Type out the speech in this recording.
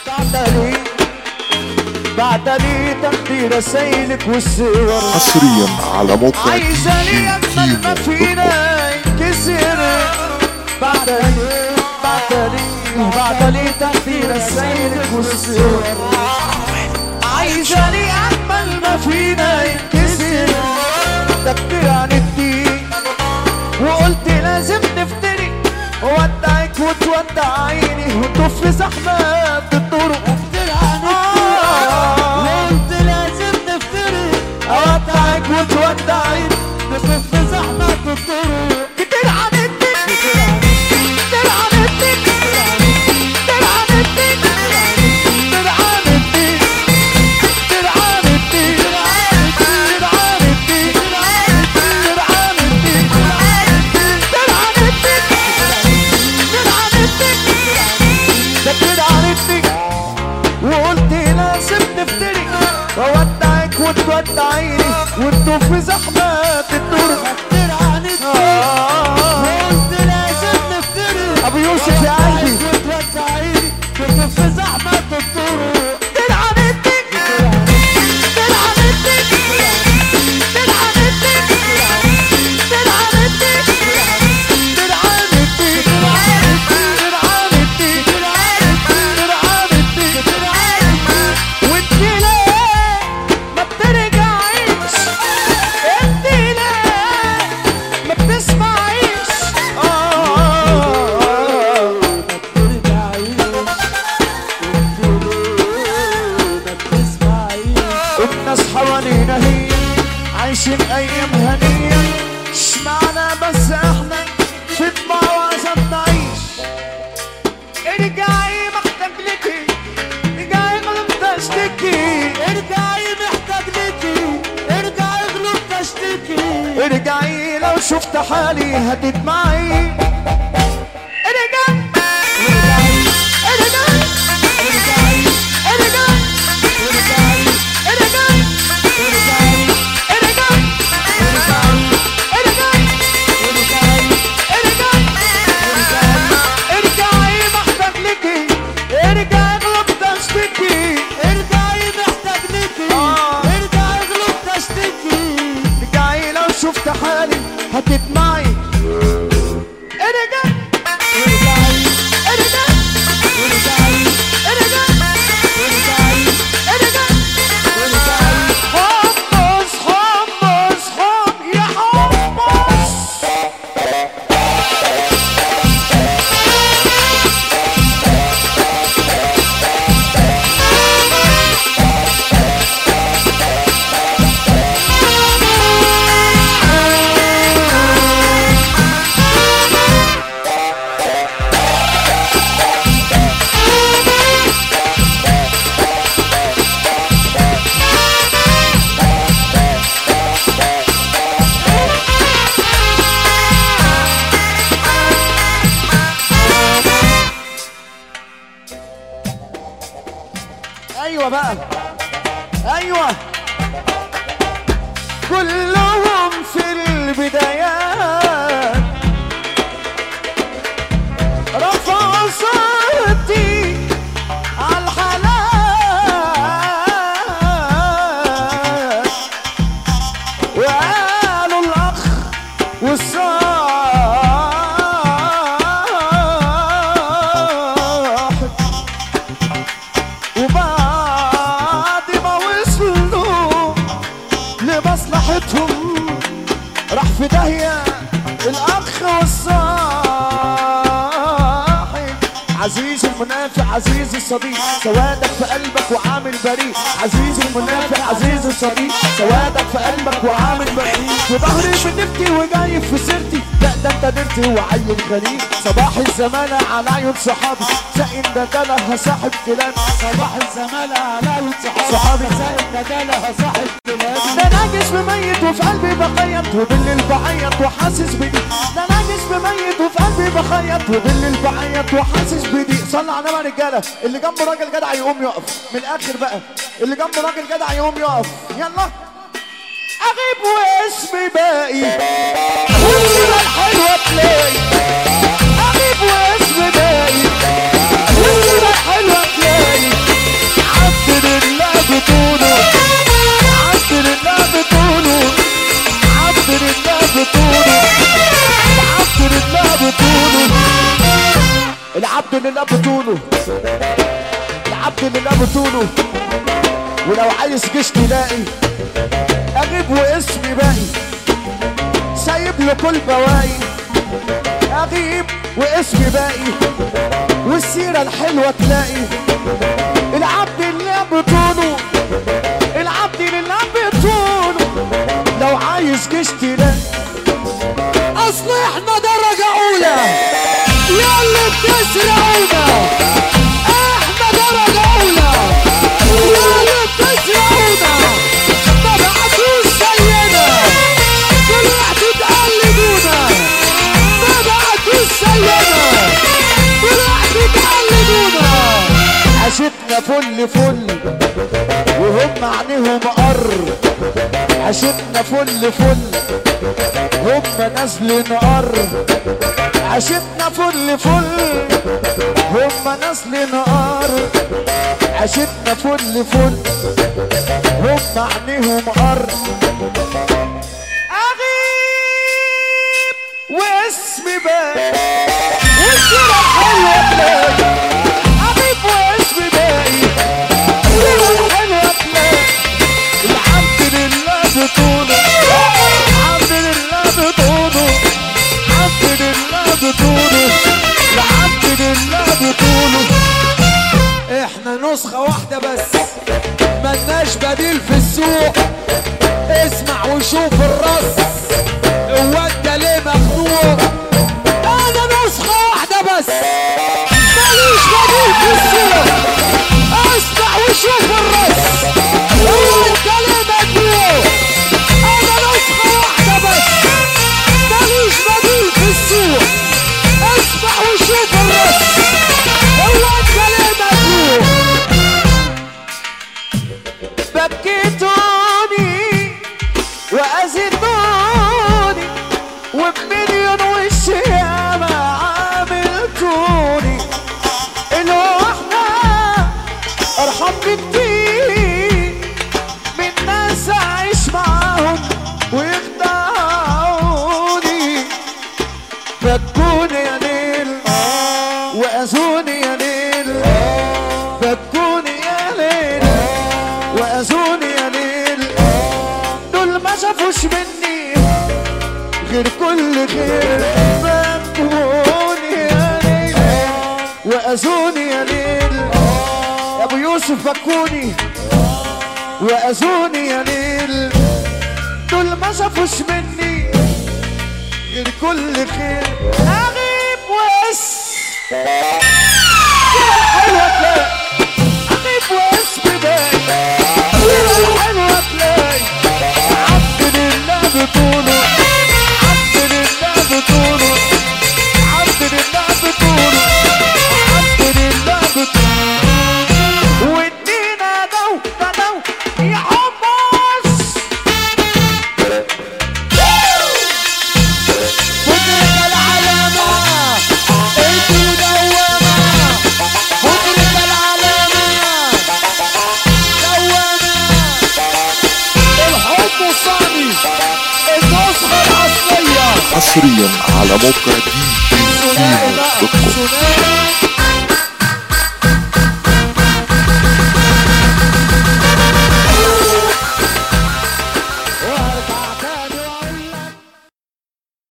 بعتلي بعتلي تاخدي رسايلك والصور حصريا على موقع عايزة لي أجمل ما فينا ينكسر بعتلي بعتلي بعتلي تاخدي رسايلك والصور عايزة لي أجمل ما فينا ينكسر ده كتير عندي وقلت لازم نفتري وودعك وتودعيني وتطف زحمة الطرق آه. وقلت لازم نفترق اودعك وتودعيني نصف زحمة الطرق كتير عندك كتير عندك كتير عندك كتير عندك كتير عندك كتير عندك كتير عندك كتير عندك ده كتير عندك وقلت لازم نفتري وودعك وتودعيني وانتوا في زحمة الدور كتير عندك آه. وقلت لازم نفترق ابو يوسف يا قلبي وتودعيني نصف زحمة الطرق كتير عندك كتير عندك كتير عندك كتير عندك كتير عندك كتير عندك كتير عندك وانت ليه ما بترجعيش انت ليه ما بتسمعيش اه الناس حوالينا هي عايشين ايام هنية اشمعنا بس احنا في طبع وعزم نعيش ارجعي محتاج لكي ارجعي غلط اشتكي ارجعي محتاج ليكي ارجعي غلط اشتكي ارجعي لو شفت حالي هتدمعي ارجعي ارجعي ارجعي ارجعي ارجعي ارجعي ارجعي محتاج لكي ارجعي غلط اشتكي ارجعي محتاج ليكي آه. ارجعي غلط اشتكي ارجعي لو شفت حالي هتدمعي ارجعي ارجعي ارجعي ارجعي ارجعي ارجعي ارجعي حمص حمص حم يا حمص ايوه بقى ايوه كلهم في البدايات رفعوا صوتي على الحالات وقالوا الاخ والصاحب وبعد ما وصلوا لمصلحتهم راح في داهية الأخ والصاحب عزيز المنافع عزيز الصديق سوادك في قلبك وعامل بريء عزيز المنافع عزيز الصديق سوادك في قلبك وعامل بريء في ظهري بنبكي وجايب في سيرتي لا ده انت درتي وعين غريب صباح الزمانة على عيون صحابي سائل ده ده لها صاحب كلام صباح الزمالة على صحابي صحابي. زائد ندالة صاحب كلام ده انا جسمي ميت وفي قلبي بخيط وبالليل بعيط وحاسس بضيق ده انا جسمي ميت وفي قلبي بخيط وبالليل بعيط وحاسس بضيق صلى على النبي يا رجاله اللي جنبه راجل جدع يقوم يقف من الاخر بقى اللي جنبه راجل جدع يقوم يقف يلا اغيب واسمي باقي والصورة الحلوة تلاقي اغيب واسمي باقي والصورة الحلوة تلاقي العبد لله بطوله العبد لله بطوله ولو عايز جيش تلاقي اغيب واسمي باقي سايب له كل بواقي اغيب واسمي باقي والسيرة الحلوة تلاقي العبد لله بطوله العبد لله بطوله لو عايز جيش تلاقي اصل احنا درجة اولى يا اللي بتسرقونا احنا درجة اولى يا اللي بتسرقونا ما بعتوش زينا طلعتوا تقلدونا ما بعتوش زينا طلعتوا تقلدونا عشتنا فل فل وهم عينيهم قر عشتنا فل فل هم نازل نقر عشتنا فل فل هم نازل نقر عشتنا فل فل هم عينيهم قر اغيب واسمي باقي والصورة الحلوة تلاقي اغيب واسمي باقي والصورة الحلوة تلاقي الحمد لله بطوله الحمد لله بطوله الحمد لله بطوله الحمد لله بطوله احنا نسخة واحدة بس ملناش بديل في السوق اسمع وشوف الرص هو انت ليه مخنوق انا نسخة واحدة بس ماليش بديل في السوق اسمع وشوف الرص هو انت ليه مخنوق انا نسخة واحدة بس ماليش بديل في السوق اسمع وشوف الرص هو انت ليه مخنوق بكيتوني وأزيدوني وبمليون وش ياما عاملتوني الوحدة أرحم بكتير من ناس أعيش معاهم ويخدعوني فكوني يا ليل وأذوني يا ليل فكوني يا ليل وأذوني يا ليل دول ما شافوش مني غير كل خير فكوني يا ليل وأذوني يا ليل يا أبو يوسف فكوني وأذوني يا ليل دول ما شافوش مني غير كل خير أغيب وأس كده حلوة تلاقي أغيب واسمي باقي كده حلوة تلاقي عبد لله بطوله عبد لله بطوله عبد لله بطوله عبد لله بطوله وادينا دو دا دو يا حمص مدرك العلامة انت مدومة مدرك العلامة دوامة الحب الصعبي النسخة الأصلية حصريا على موقع دي جي ثنائي كيمو بقى دوت كوم ثنائي